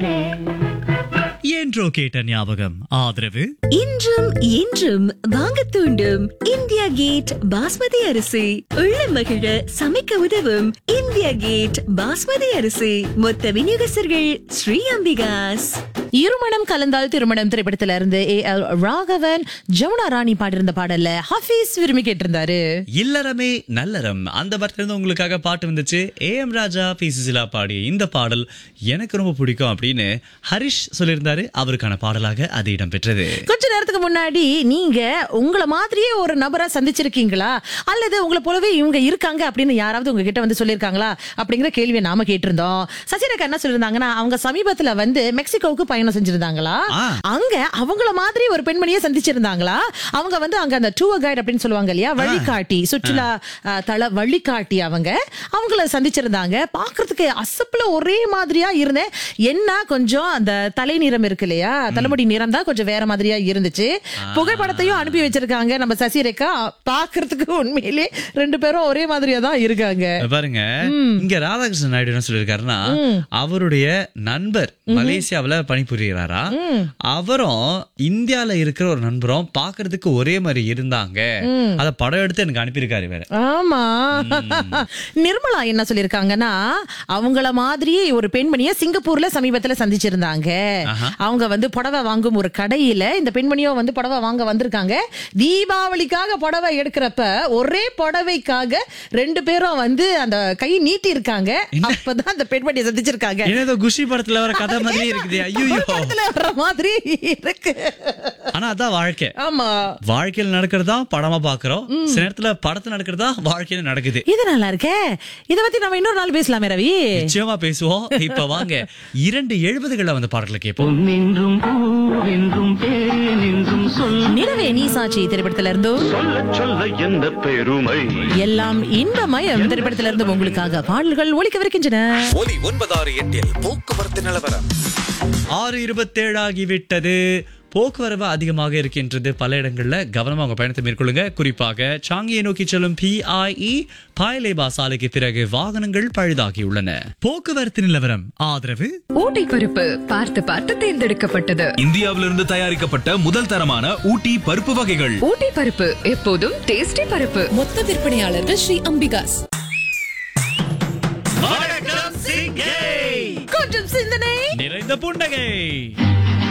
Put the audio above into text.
என்றோ கேட்ட ஞாபகம் ஆதரவு இன்றும் என்றும் வாங்க தூண்டும் இந்தியா கேட் பாஸ்மதி அரிசி உள்ள மகிழ சமைக்க உதவும் இந்தியா கேட் பாஸ்மதி அரிசி மொத்த விநியோகஸ்தர்கள் ஸ்ரீ அம்பிகாஸ் இருமணம் கலந்தால் திருமணம் திரைப்படத்துல இருந்து ஏ எல் ராகவன் ஜமுனா ராணி பாடியிருந்த பாடல்ல ஹஃபீஸ் விரும்பி கேட்டிருந்தாரு இல்லறமே நல்லறம் அந்த படத்துல இருந்து உங்களுக்காக பாட்டு வந்துச்சு A M Raja P Susheela பாடிய இந்த பாடல் எனக்கு ரொம்ப பிடிக்கும் அப்படின்னு ஹரிஷ் சொல்லியிருந்தாரு அவருக்கான பாடலாக அது இடம்பெற்றது கொஞ்ச நேரத்துக்கு முன்னாடி நீங்க உங்கள மாதிரியே ஒரு நபரை சந்திச்சிருக்கீங்களா அல்லது உங்களை போலவே இவங்க இருக்காங்க அப்படின்னு யாராவது உங்ககிட்ட வந்து சொல்லியிருக்காங்களா அப்படிங்கிற கேள்வியை நாம கேட்டிருந்தோம் சசிரேகா என்ன சொல்லியிருந்தாங்கன்னா அவங்க சமீபத்துல வந்து மெக்சிகோவுக்கு பயணம் செஞ்சிருந்தாங்களா ஆ. அங்க அவங்கள மாதிரி ஒரு பெண்மணியை சந்திச்சிருந்தாங்களா அவங்க வந்து அங்க அந்த டூர் கைட் அப்படின்னு சொல்லுவாங்க இல்லையா வழிகாட்டி சுற்றுலா அஹ், தள வழிகாட்டி அவங்க அவங்கள சந்திச்சிருந்தாங்க பாக்குறதுக்கு அசப்புல ஒரே மாதிரியா இருந்தேன் என்ன கொஞ்சம் அந்த தலை நிறம் இருக்கு இல்லையா தலைமுடி நிறம் தான் கொஞ்சம் வேற மாதிரியா இருந்துச்சு புகைப்படத்தையும் அனுப்பி வச்சிருக்காங்க நம்ம சசிரேகா பாக்குறதுக்கு உண்மையிலே ரெண்டு பேரும் ஒரே மாதிரியா தான் இருக்காங்க பாருங்க இங்க ராதாகிருஷ்ணன் நாயுடு என்ன சொல்லியிருக்காருன்னா அவருடைய நண்பர் மலேசியாவுல பணிபுரிகிறாரா அவரும் இந்தியால இருக்கிற ஒரு நண்பரும் பாக்குறதுக்கு ஒரே மாதிரி இருந்தாங்க அத படம் எடுத்து எனக்கு அனுப்பியிருக்காரு வேற ஆமா நிர்மலா என்ன சொல்லிருக்காங்கன்னா அவங்கள மாதிரியே ஒரு பெண்மணிய சிங்கப்பூர்ல சமீபத்துல சந்திச்சிருந்தாங்க அவங்க வந்து புடவை வாங்கும் ஒரு கடையில இந்த பெண்மணியோ வந்து புடவை வாங்க வந்திருக்காங்க தீபாவளிக்காக புடவை எடுக்கிறப்ப ஒரே புடவைக்காக ரெண்டு பேரும் வந்து அந்த கை நீட்டி இருக்காங்க அப்பதான் அந்த பெண்மணியை சந்திச்சிருக்காங்க ஏதோ குஷி படத்துல வர கதை மாதிரி இருக்குது ஐயோ படத்துல வர்ற மாதிரி இருக்கு ஆனா அதான் வாழ்க்கை ஆமா வாழ்க்கையில நடக்கிறதா படமா பாக்குறோம் சில நேரத்துல படத்துல நடக்கிறதா வாழ்க்கையில நடக்குது இது நல்லா இருக்கே இத பத்தி நம்ம இன்னொரு நாள் பேசலாமே ரவி நிச்சயமா பேசுவோம் இப்ப வாங்க இரண்டு எழுபதுகள்ல வந்து பாடல்களை கேட்போம் நின்றும் பூவென்றும் தேனென்றும் சொல்ல நிலவே நீசாட்சி திரைப்படத்துல இருந்தும் சொல்ல சொல்ல எந்த பெருமை எல்லாம் இன்பமயம் திரைப்படத்துல இருந்து உங்களுக்காக பாடல்கள் ஒலிக்கவிருக்கின்றன ஒலி ஒன்பதாறு எட்டில் போக்குவரத்து நிலவரம் ஆறு இருபத்தேழு ஆகிவிட்டது போக்குவரவு அதிகமாக இருக்கின்றது பல இடங்கள்ல கவனமா உங்க பயணத்தை மேற்கொள்ளுங்க குறிப்பாக சாங்கியை நோக்கி செல்லும் பிஐஇ பாயலேபா சாலைக்கு பிறகு வாகனங்கள் பழுதாகியுள்ளன போக்குவரத்து நிலவரம் ஆதரவு ஊட்டி பருப்பு பார்த்து பார்த்து தேர்ந்தெடுக்கப்பட்டது இந்தியாவிலிருந்து தயாரிக்கப்பட்ட முதல் தரமான ஊட்டி பருப்பு வகைகள் ஊட்டி பருப்பு எப்போதும் டேஸ்டி பருப்பு மொத்த விற்பனையாளர்கள் ஸ்ரீ அம்பிகாஸ் கொஞ்சம் சிந்தனை நிறைந்த புன்னகை